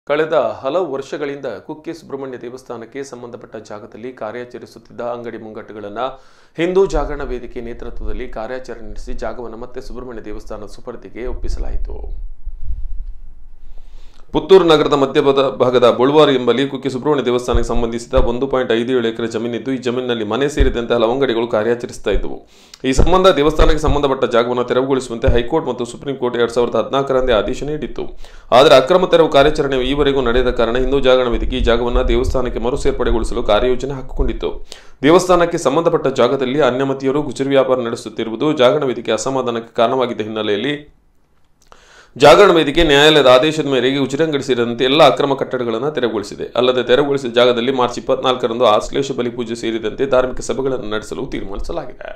ಕಳೆದ ಹಲವು ವರ್ಷಗಳಿಂದ ಕುಕ್ಕೆ ಸುಬ್ರಹ್ಮಣ್ಯ ದೇವಸ್ಥಾನಕ್ಕೆ ಸಂಬಂಧಪಟ್ಟ ಜಾಗದಲ್ಲಿ ಕಾರ್ಯಾಚರಿಸುತ್ತಿದ್ದ ಅಂಗಡಿ ಮುಂಗಟ್ಟುಗಳನ್ನು ಹಿಂದೂ ಜಾಗರಣ ವೇದಿಕೆ ನೇತೃತ್ವದಲ್ಲಿ ಕಾರ್ಯಾಚರಣೆ ನಡೆಸಿ ಜಾಗವನ್ನು ಮತ್ತೆ ಸುಬ್ರಹ್ಮಣ್ಯ ದೇವಸ್ಥಾನದ ಸುಪರ್ದಿಗೆ ಒಪ್ಪಿಸಲಾಯಿತು ಪುತ್ತೂರು ನಗರದ ಮಧ್ಯಭಾಗದ ಭಾಗದ ಬಳುವಾರು ಎಂಬಲ್ಲಿ ಕುಕ್ಕೆ ಸುಬ್ರಹ್ಮಣ್ಯ ದೇವಸ್ಥಾನಕ್ಕೆ ಸಂಬಂಧಿಸಿದ ಒಂದು ಪಾಯಿಂಟ್ ಐದು ಏಳು ಎಕರೆ ಜಮೀನಿದ್ದು ಈ ಜಮೀನಿನಲ್ಲಿ ಮನೆ ಸೇರಿದಂತೆ ಹಲವು ಅಂಗಡಿಗಳು ಕಾರ್ಯಾಚರಿಸ್ತಾ ಇದ್ದವು ಈ ಸಂಬಂಧ ದೇವಸ್ಥಾನಕ್ಕೆ ಸಂಬಂಧಪಟ್ಟ ಜಾಗವನ್ನು ತೆರವುಗೊಳಿಸುವಂತೆ ಹೈಕೋರ್ಟ್ ಮತ್ತು ಸುಪ್ರೀಂ ಕೋರ್ಟ್ ಎರಡ್ ಸಾವಿರದ ಹದಿನಾಲ್ಕರಂದೇ ಆದೇಶ ನೀಡಿತ್ತು ಆದರೆ ಅಕ್ರಮ ತೆರವು ಕಾರ್ಯಾಚರಣೆ ಈವರೆಗೂ ನಡೆಯದ ಕಾರಣ ಹಿಂದೂ ಜಾಗರಣ ವೇದಿಕೆ ಈ ಜಾಗವನ್ನು ದೇವಸ್ಥಾನಕ್ಕೆ ಮರು ಸೇರ್ಪಡೆಗೊಳಿಸಲು ಕಾರ್ಯಯೋಜನೆ ಹಾಕಿಕೊಂಡಿತ್ತು ದೇವಸ್ಥಾನಕ್ಕೆ ಸಂಬಂಧಪಟ್ಟ ಜಾಗದಲ್ಲಿ ಅನ್ಯಮತಿಯರು ಗುಜರಿ ವ್ಯಾಪಾರ ನಡೆಸುತ್ತಿರುವುದು ಜಾಗರಣ ವೇದಿಕೆ ಅಸಮಾಧಾನಕ್ಕೆ ಕಾರಣವಾಗಿದ್ದ ಹಿನ್ನೆಲೆಯಲ್ಲಿ ಜಾಗರಣ ವೇದಿಕೆ ನ್ಯಾಯಾಲಯದ ಆದೇಶದ ಮೇರೆಗೆ ಉಚಿತಂಗಡಿ ಸೇರಿದಂತೆ ಎಲ್ಲ ಅಕ್ರಮ ಕಟ್ಟಡಗಳನ್ನು ತೆರವುಗೊಳಿಸಿದೆ ಅಲ್ಲದೆ ತೆರವುಗೊಳಿಸಿದ ಜಾಗದಲ್ಲಿ ಮಾರ್ಚ್ ಇಪ್ಪತ್ನಾಲ್ಕರಂದು ಆಶ್ಲೇಷ ಬಲಿ ಪೂಜೆ ಸೇರಿದಂತೆ ಧಾರ್ಮಿಕ ಸಭೆಗಳನ್ನು ನಡೆಸಲು ತೀರ್ಮಾನಿಸಲಾಗಿದೆ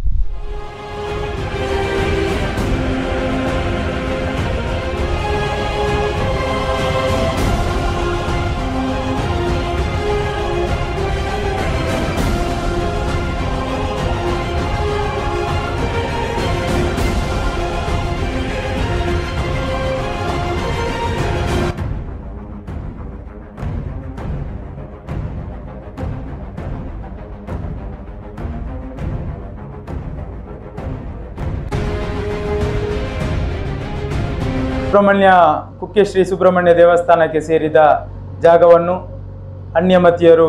ಸುಬ್ರಹ್ಮಣ್ಯ ಕುಕ್ಕೆ ಶ್ರೀ ಸುಬ್ರಹ್ಮಣ್ಯ ದೇವಸ್ಥಾನಕ್ಕೆ ಸೇರಿದ ಜಾಗವನ್ನು ಅನ್ಯಮತಿಯರು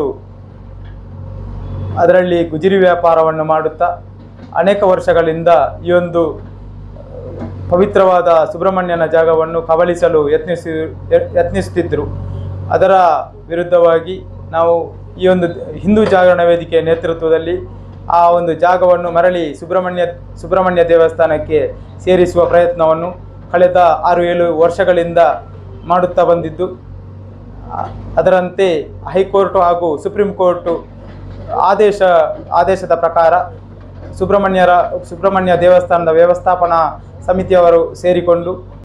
ಅದರಲ್ಲಿ ಗುಜಿರಿ ವ್ಯಾಪಾರವನ್ನು ಮಾಡುತ್ತಾ ಅನೇಕ ವರ್ಷಗಳಿಂದ ಈ ಒಂದು ಪವಿತ್ರವಾದ ಸುಬ್ರಹ್ಮಣ್ಯನ ಜಾಗವನ್ನು ಕಬಳಿಸಲು ಯತ್ನಿಸಿ ಯತ್ನಿಸುತ್ತಿದ್ದರು ಅದರ ವಿರುದ್ಧವಾಗಿ ನಾವು ಈ ಒಂದು ಹಿಂದೂ ಜಾಗರಣ ವೇದಿಕೆ ನೇತೃತ್ವದಲ್ಲಿ ಆ ಒಂದು ಜಾಗವನ್ನು ಮರಳಿ ಸುಬ್ರಹ್ಮಣ್ಯ ಸುಬ್ರಹ್ಮಣ್ಯ ದೇವಸ್ಥಾನಕ್ಕೆ ಸೇರಿಸುವ ಪ್ರಯತ್ನವನ್ನು ಕಳೆದ ಆರು ಏಳು ವರ್ಷಗಳಿಂದ ಮಾಡುತ್ತಾ ಬಂದಿದ್ದು ಆ, ಅದರಂತೆ ಹೈಕೋರ್ಟು ಹಾಗೂ ಸುಪ್ರೀಂ ಕೋರ್ಟು ಆದೇಶ ಆದೇಶದ ಪ್ರಕಾರ ಸುಬ್ರಹ್ಮಣ್ಯರ ಸುಬ್ರಹ್ಮಣ್ಯ ದೇವಸ್ಥಾನದ ವ್ಯವಸ್ಥಾಪನಾ ಸಮಿತಿಯವರು ಸೇರಿಕೊಂಡು